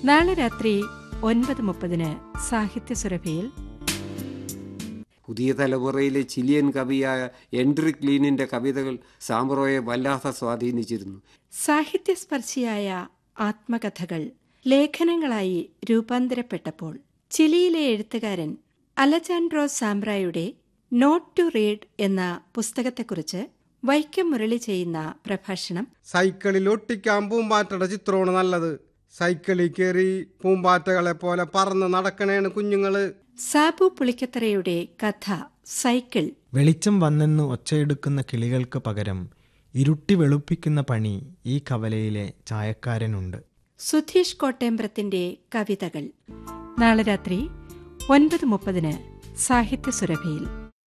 നാളെ രാത്രി ഒൻപത് മുപ്പതിന് സാഹിത്യ സുരഭിയിൽ പുതിയ തലമുറയിലെ ചിലിയൻ കവിയായ എൻഡ്രിക് ലീനിന്റെ കവിതകൾ സാമ്പ്രോയെ വല്ലാതെ സ്വാധീനിച്ചിരുന്നു സാഹിത്യസ്പർശിയായ ആത്മകഥകൾ ലേഖനങ്ങളായി രൂപാന്തരപ്പെട്ടപ്പോൾ ചിലിയിലെ എഴുത്തുകാരൻ അലജാൻഡ്രോ സാംബ്രായുടെ നോട്ട് ടു റീഡ് എന്ന പുസ്തകത്തെക്കുറിച്ച് വൈക്കം മുരളി ചെയ്യുന്ന പ്രഭാഷണം സൈക്കിളിൽ ഒട്ടിക്കാൻ പൂമ്പാറ്റയുടെ ചിത്രമാണ് നല്ലത് സൈക്കിളിൽ കയറി പൂമ്പാറ്റകളെ പോലെ പറന്ന് നടക്കണേണ് കുഞ്ഞുങ്ങള് സാബു പുളിക്കത്തറയുടെ കഥ സൈക്കിൾ വെളിച്ചം വന്നെന്ന് ഒച്ചയെടുക്കുന്ന കിളികൾക്ക് പകരം ഇരുട്ടി വെളുപ്പിക്കുന്ന പണി ഈ കവലയിലെ ചായക്കാരനുണ്ട് സുധീഷ് കോട്ടേമ്പ്രത്തിന്റെ കവിതകൾ നാളെ രാത്രി ഒൻപത് മുപ്പതിന് സാഹിത്യ സുരഭിയിൽ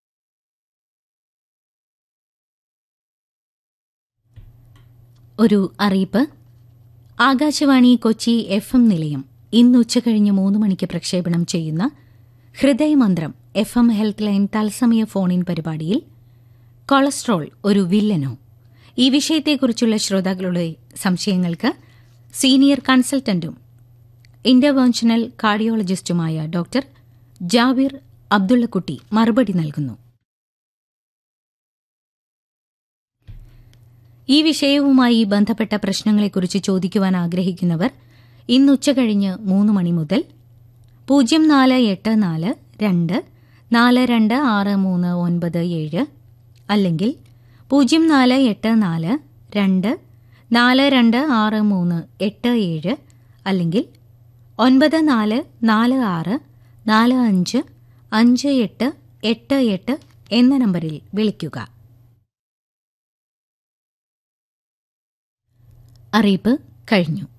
ഒരു അറിയിപ്പ് ആകാശവാണി കൊച്ചി എഫ് എം നിലയം ഇന്ന് ഉച്ചകഴിഞ്ഞ് മൂന്ന് മണിക്ക് പ്രക്ഷേപണം ചെയ്യുന്ന ഹൃദയമന്ത്രം എഫ് എം ഹെൽത്ത് ലൈൻ തത്സമയ ഫോൺ ഇൻ പരിപാടിയിൽ കൊളസ്ട്രോൾ ഒരു വില്ലനോ ഈ വിഷയത്തെക്കുറിച്ചുള്ള ശ്രോതാക്കളുടെ സംശയങ്ങൾക്ക് സീനിയർ കൺസൾട്ടന്റും ഇന്റർവെൻഷണൽ കാർഡിയോളജിസ്റ്റുമായ ഡോക്ടർ ജാബിർ അബ്ദുള്ളക്കുട്ടി മറുപടി നൽകുന്നു ഈ വിഷയവുമായി ബന്ധപ്പെട്ട പ്രശ്നങ്ങളെക്കുറിച്ച് ചോദിക്കുവാൻ ആഗ്രഹിക്കുന്നവർ ഇന്ന് ഉച്ചകഴിഞ്ഞ് മൂന്ന് മണി മുതൽ പൂജ്യം നാല് എട്ട് നാല് രണ്ട് നാല് രണ്ട് ആറ് മൂന്ന് ഒൻപത് ഏഴ് അല്ലെങ്കിൽ പൂജ്യം നാല് എട്ട് നാല് രണ്ട് നാല് രണ്ട് ആറ് മൂന്ന് എട്ട് ഏഴ് അല്ലെങ്കിൽ ഒൻപത് നാല് നാല് ആറ് നാല് അഞ്ച് അഞ്ച് എട്ട് എട്ട് എട്ട് എന്ന നമ്പറിൽ വിളിക്കുക അറിയിപ്പ് കഴിഞ്ഞു